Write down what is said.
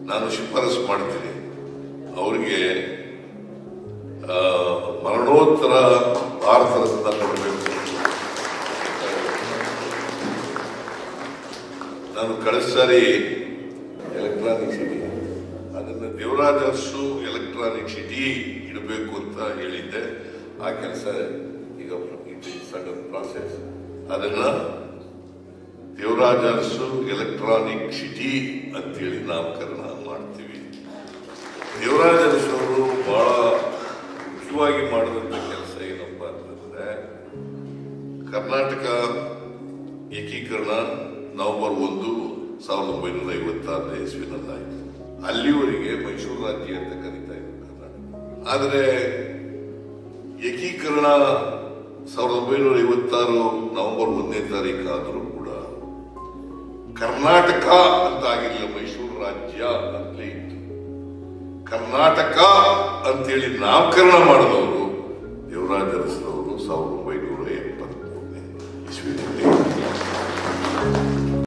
ನಾನು ಶಿಫಾರಸು ಮಾಡ್ತೀನಿ ಅವರಿಗೆ ಆ, ಮರಣೋತ್ತರ ಭಾರತ ರತ್ನ ಕೊಡಬೇಕು ನಾನು ಕಳೆದ ಸಾರಿ ಎಲೆಕ್ಟ್ರಾನಿಕ್ ಸಿಟಿ ಅದನ್ನು ದೇವರಾಜ ಅರಸು ಎಲೆಕ್ಟ್ರಾನಿಕ್ ಸಿಟಿ ಇಡಬೇಕು ಅಂತ ಹೇಳಿದ್ದೆ ಆ ಕೆಲಸ ಈಗ ಸಡನ್ ಪ್ರಾಸೆಸ್ ಅದನ್ನ ದೇವರಾಜ ಅರಸು ಎಲೆಕ್ಟ್ರಾನಿಕ್ ಸಿಟಿ ಅಂತೇಳಿ ನಾಮಕರಣ ಮಾಡ್ತೀವಿ ದೇವರಾಜ ಅರಸು ಅವರು ಬಹಳ ಮುಖ್ಯವಾಗಿ ಮಾಡಿದಂಥ ಕೆಲಸ ಏನಪ್ಪ ಅಂತಂದ್ರೆ ಕರ್ನಾಟಕ ಏಕೀಕರಣ ನವೆಂಬರ್ ಒಂದು ಸಾವಿರದ ಒಂಬೈನೂರ ಐವತ್ತಾರನೇ ಇಸ್ವಿನಲ್ಲಾಯಿತು ಅಲ್ಲಿವರೆಗೆ ಮೈಸೂರು ರಾಜ್ಯ ಅಂತ ಕರೀತಾ ಇದ್ರು ಕರ್ನಾಟಕ ಆದರೆ ಏಕೀಕರಣ ಸಾವಿರದ ಒಂಬೈನೂರ ಐವತ್ತಾರು ನವೆಂಬರ್ ಒಂದನೇ ತಾರೀಕು ಆದರೂ ಕೂಡ ಕರ್ನಾಟಕ ಅಂತ ಆಗಿರಲಿಲ್ಲ ಮೈಸೂರು ರಾಜ್ಯ ಅಂತಲೇ ಇತ್ತು ಕರ್ನಾಟಕ ಅಂತೇಳಿ ನಾಮಕರಣ ಮಾಡಿದವರು